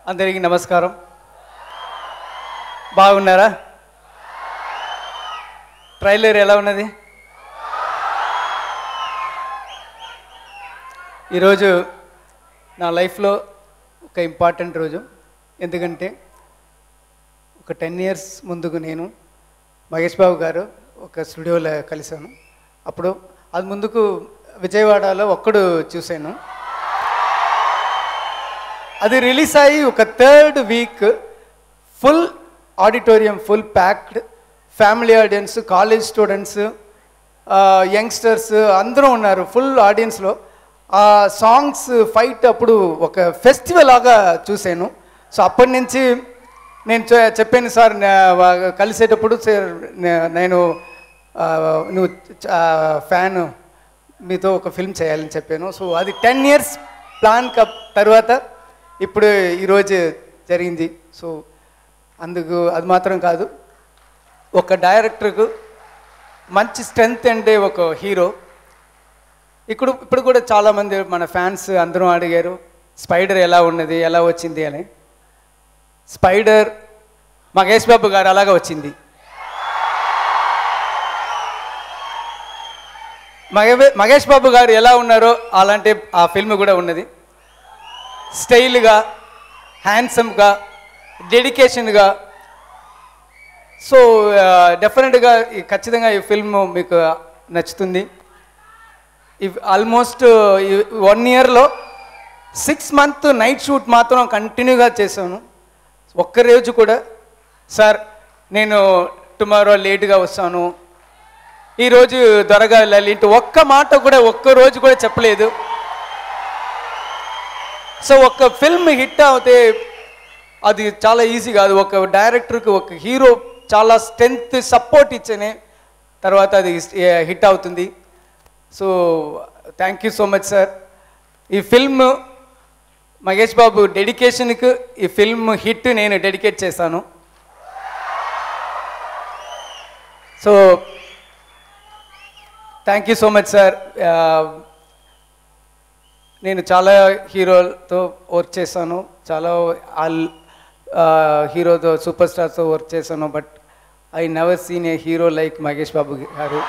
అందరికీ నమస్కారం బాగున్నారా ట్రైలర్ ఎలా ఉన్నది ఈరోజు నా లైఫ్లో ఒక ఇంపార్టెంట్ రోజు ఎందుకంటే ఒక టెన్ ఇయర్స్ ముందుకు నేను మహేష్ బాబు గారు ఒక స్టూడియోలో కలిశాను అప్పుడు అది ముందుకు విజయవాడలో ఒక్కడు చూశాను అది రిలీజ్ అయ్యి ఒక third week full auditorium full packed family audience college students youngsters అందరూ ఉన్నారు ఫుల్ ఆడియన్స్లో ఆ సాంగ్స్ ఫైట్ అప్పుడు ఒక ఫెస్టివల్ లాగా చూశాను సో అప్పటి నుంచి నేను చె- చెప్పాను సార్ నా- వా- కలిసేటప్పుడు సార్ నే- నేను ఆ, నువ్వు ఫ్యాన్ మీతో ఒక ఫిల్మ్ చేయాలని చెప్పాను సో అది టెన్ ఇయర్స్ ప్లాన్ కప్ తర్వాత ఇప్పుడు ఈరోజు జరిగింది సో అందుకు అది మాత్రం కాదు ఒక డైరెక్టర్కు మంచి స్ట్రెంగ్త్ అంటే ఒక హీరో ఇప్పుడు ఇప్పుడు కూడా చాలామంది మన ఫ్యాన్స్ అందరూ అడిగారు స్పైడర్ ఎలా ఉన్నది ఎలా వచ్చింది అని స్పైడర్ మహేష్ బాబు గారు అలాగా వచ్చింది మహే- మహేష్ బాబు గారు ఎలా ఉన్నారో అలాంటి ఆ ఫిల్మ్ కూడా ఉన్నది స్టైల్గా హ్యాండ్సమ్గా డెడికేషన్గా సో డెఫినెట్గా ఖచ్చితంగా ఈ ఫిల్మ్ మీకు నచ్చుతుంది ఆల్మోస్ట్ వన్ ఇయర్లో సిక్స్ మంత్ నైట్ షూట్ మాత్రం కంటిన్యూగా చేశాను ఒక్క రోజు కూడా సార్ నేను టుమారో లేట్గా వస్తాను ఈరోజు త్వరగా వెళ్ళాలి ఇంటూ ఒక్క మాట కూడా ఒక్క రోజు కూడా చెప్పలేదు సో ఒక ఫిల్మ్ హిట్ అవుతే అది చాలా ఈజీ కాదు ఒక డైరెక్టర్కి ఒక హీరో చాలా స్ట్రెంగ్త్ సపోర్ట్ ఇచ్చనే తర్వాత అది హిట్ అవుతుంది so thank you so much sir ఈ ఫిల్మ్ మహేష్ బాబు డెడికేషన్కి ఈ ఫిల్మ్ హిట్ నేను డెడికేట్ చేశాను so thank you so much sir నేను చాలా హీరోలతో వర్క్ చేశాను చాలా ఆల్ హీరోతో సూపర్ స్టార్స్తో వర్క్ చేశాను but I never seen a hero like Mahesh Babu garu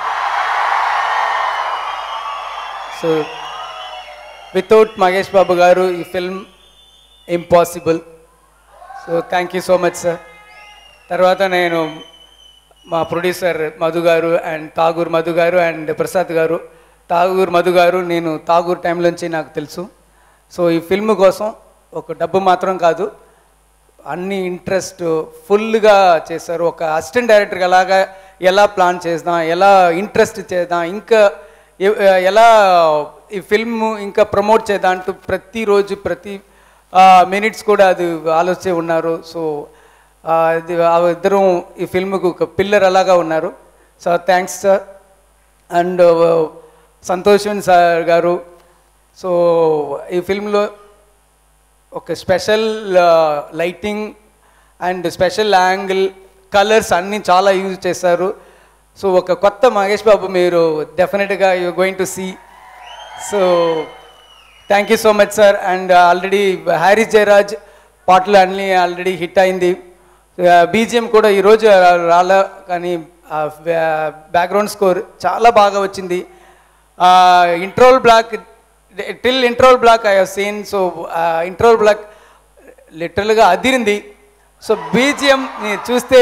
so without Mahesh Babu garu ఈ film impossible so thank you so much sir తర్వాత నేను మా ప్రొడ్యూసర్ మధు గారు అండ్ తాగూర్ మధు గారు అండ్ ప్రసాద్ గారు తాగూర్ మధు గారు నేను తాగూర్ టైంలోంచి నాకు తెలుసు సో ఈ ఫిల్మ్ కోసం ఒక డబ్బు మాత్రం కాదు అన్ని ఇంట్రెస్ట్ ఫుల్గా చేశారు ఒక అసిస్టెంట్ డైరెక్టర్ అలాగా ఎలా ప్లాన్ చేద్దాం ఎలా ఇంట్రెస్ట్ చేద్దాం ఇంకా ఎ- ఎలా ఈ ఫిల్మ్ ఇంకా ప్రమోట్ చేద్దాం అంటూ ప్రతిరోజు ప్రతి మినిట్స్ కూడా అది ఆలోచే ఉన్నారు సో ఆ, ఇది ఆ ఇద్దరు ఈ ఫిల్మ్కు ఒక పిల్లర్ అలాగా ఉన్నారు సో థ్యాంక్స్ సార్ అండ్ సంతోషం సార్ గారు సో ఈ ఫిల్మ్లో ఒక special lighting and special angle colours అన్నీ చాలా యూజ్ చేశారు సో ఒక కొత్త మహేష్ బాబు మీరు డెఫినెట్గా you going to see so thank you so much sir and already Harris Jayaraj పాటలు అన్నీ ఆల్రెడీ హిట్ అయింది బీజిఎం కూడా ఈరోజు రాలా కానీ బ్యాక్గ్రౌండ్ స్కోర్ చాలా బాగా వచ్చింది interval block till interval block I seen so interval block లిటరల్గా అదిరింది సో బీజిఎం చూస్తే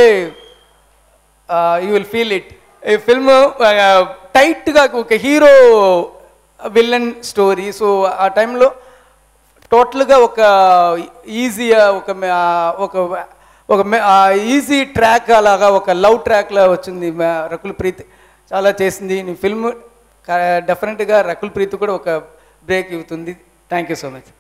యూ విల్ ఫీల్ ఇట్ ఈ ఫిల్మ్ టైట్గా ఒక హీరో విలన్ స్టోరీ సో ఆ టైంలో టోటల్గా ఒక ఈజీ ఒక మ- ఒక ఒక ఈజీ ట్రాక్ అలాగా ఒక లవ్ ట్రాక్లా వచ్చింది మ- రకుల్ ప్రీత్ చాలా చేసింది నీ ఫిల్మ్ డెఫినెట్గా రకుల్ ప్రీత్ కూడా ఒక బ్రేక్ ఇవ్వుతుంది థ్యాంక్ యూ సో మచ్